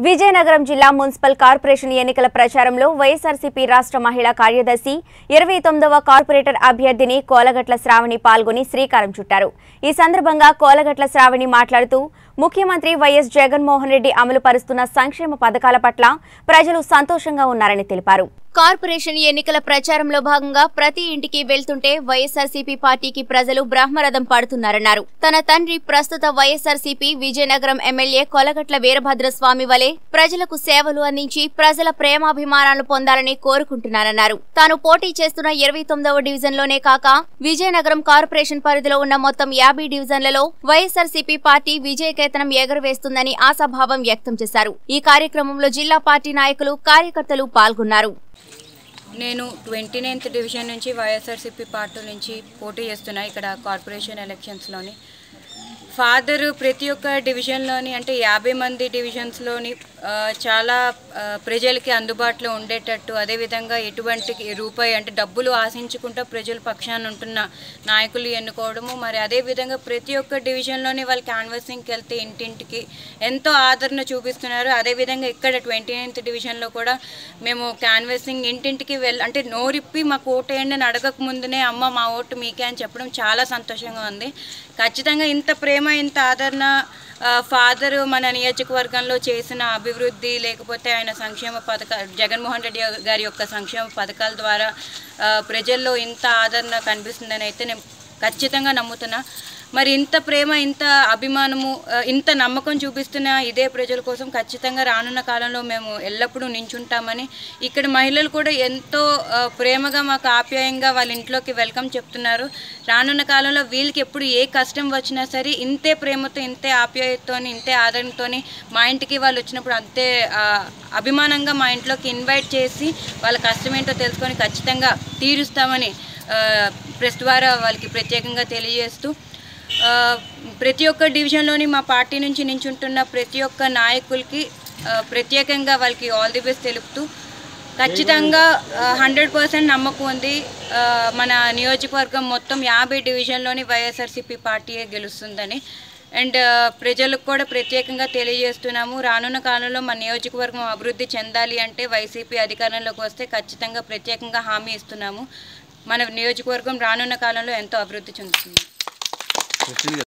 విజయనగరం జిల్లా municipal corporation ఎన్నికల ప్రచారంలో వైఎస్ఆర్సీపీ రాష్ట్ర మహిళా కార్యదర్శి ఇరవై తొమ్మిదవ కార్పొరేటర్ అభ్యర్థిని కోలగట్ల శ్రావణి పాల్గొని శ్రీకారం చుట్టారు ఈ సందర్భంగా కోలగట్ల శ్రావణి మాట్లాడుతూ ముఖ్యమంత్రి వైఎస్ జగన్మోహన్ రెడ్డి అమలు పరుస్తున్న సంక్షేమ పథకాల పట్ల ప్రజలు సంతోషంగా ఉన్నారని తెలిపారు కార్పొరేషన్ ఎన్నికల ప్రచారంలో భాగంగా ప్రతి ఇంటికి వెళ్తుంటే వైఎస్ఆర్సీపీ పార్టీకి ప్రజలు బ్రహ్మరథం పడుతున్నారన్నారు తన తండ్రి ప్రస్తుత వైఎస్ఆర్సీపీ విజయనగరం ఎమ్మెల్యే కొలగట్ల వీరభద్రస్వామి వలె ప్రజలకు సేవలు అందించి ప్రజల ప్రేమాభిమానాలు పొందాలని కోరుకుంటున్నారన్నారు తాను పోటీ చేస్తున్న ఇరవై తొమ్మిదవ డివిజన్లోనే కాక విజయనగరం కార్పొరేషన్ పరిధిలో ఉన్న మొత్తం యాభై డివిజన్లలో వైఎస్ఆర్సీపీ పార్టీ విజయకేతనం ఎగురవేస్తుందని ఆశాభావం వ్యక్తం చేశారు ఈ కార్యక్రమంలో జిల్లా పార్టీ నాయకులు కార్యకర్తలు పాల్గొన్నారు నేను ట్వంటీ నైన్త్ డివిజన్ నుంచి వైఎస్ఆర్సీపీ పార్టీ నుంచి పోటీ చేస్తున్నా ఇక్కడ కార్పొరేషన్ ఎలక్షన్స్లోని ఫాదర్ ప్రతి ఒక్క డివిజన్లోని అంటే యాభై మంది డివిజన్స్లోని ఆ, చాలా ఆ, ప్రజలకి అందుబాటులో ఉండేటట్టు అదేవిధంగా ఎటువంటి రూపాయి అంటే డబ్బులు ఆశించుకుంటూ ప్రజల పక్షాన ఉంటున్న నాయకులు ఎన్నుకోవడము మరి అదేవిధంగా ప్రతి ఒక్క డివిజన్లోని వాళ్ళు క్యాన్వాసింగ్కి వెళ్తే ఇంటింటికి ఎంతో ఆదరణ చూపిస్తున్నారు అదేవిధంగా ఇక్కడ ట్వంటీ నైన్త్ డివిజన్లో కూడా మేము క్యాన్వాసింగ్ ఇంటింటికి వెళ్ళి అంటే నోరిప్పి మాకు ఓటు వేయండి అని అడగక ముందునే అమ్మ మా ఓటు మీకే అని చెప్పడం చాలా సంతోషంగా ఉంది ఖచ్చితంగా ఇంత ప్రేమ ఇంత ఆదరణ ఫాదర్ మన నియోజకవర్గంలో చేసిన అభివృద్ధి లేకపోతే ఆయన సంక్షేమ పథకాలు జగన్మోహన్ రెడ్డి గారి యొక్క సంక్షేమ పథకాల ద్వారా ఆ, ప్రజల్లో ఇంత ఆదరణ కనిపిస్తుందని అయితే నేను ఖచ్చితంగా నమ్ముతున్నా మరి ఇంత ప్రేమ ఇంత అభిమానము ఆ, ఇంత నమ్మకం చూపిస్తున్న ఇదే ప్రజల కోసం ఖచ్చితంగా రానున్న కాలంలో మేము ఎల్లప్పుడూ నించుంటామని ఇక్కడ మహిళలు కూడా ఎంతో ఆ, ప్రేమగా మాకు ఆప్యాయంగా వాళ్ళ ఇంట్లోకి వెల్కమ్ చెప్తున్నారు రానున్న కాలంలో వీళ్ళకి ఎప్పుడు ఏ కష్టం వచ్చినా సరే ఇంతే ప్రేమతో ఇంతే ఆప్యాయతతోని ఇంతే ఆదరణతోని మా ఇంటికి వాళ్ళు వచ్చినప్పుడు అంతే ఆ, అభిమానంగా మా ఇంట్లోకి ఇన్వైట్ చేసి వాళ్ళ కష్టం ఏంటో తెలుసుకొని ఖచ్చితంగా తీరుస్తామని ఆ, ప్రెస్ ద్వారా వాళ్ళకి ప్రత్యేకంగా తెలియజేస్తూ ఆ, ప్రతి ఒక్క డివిజన్లోని మా పార్టీ నుంచి నించుంటున్న ప్రతి ఒక్క నాయకులకి ఆ, ప్రత్యేకంగా వాళ్ళకి ఆల్ ది బెస్ట్ తెలుపుతూ ఖచ్చితంగా హండ్రెడ్ పర్సెంట్ నమ్మకం ఉంది ఆ, మన నియోజకవర్గం మొత్తం యాభై డివిజన్లోని వైఎస్ఆర్సీపీ పార్టీయే గెలుస్తుందని అండ్ ప్రజలకు కూడా ప్రత్యేకంగా తెలియజేస్తున్నాము రానున్న కాలంలో మన నియోజకవర్గం అభివృద్ధి చెందాలి అంటే వైసీపీ అధికారంలోకి వస్తే ఖచ్చితంగా ప్రత్యేకంగా హామీ ఇస్తున్నాము మన నియోజకవర్గం రానున్న కాలంలో ఎంతో అభివృద్ధి చెందుతుంది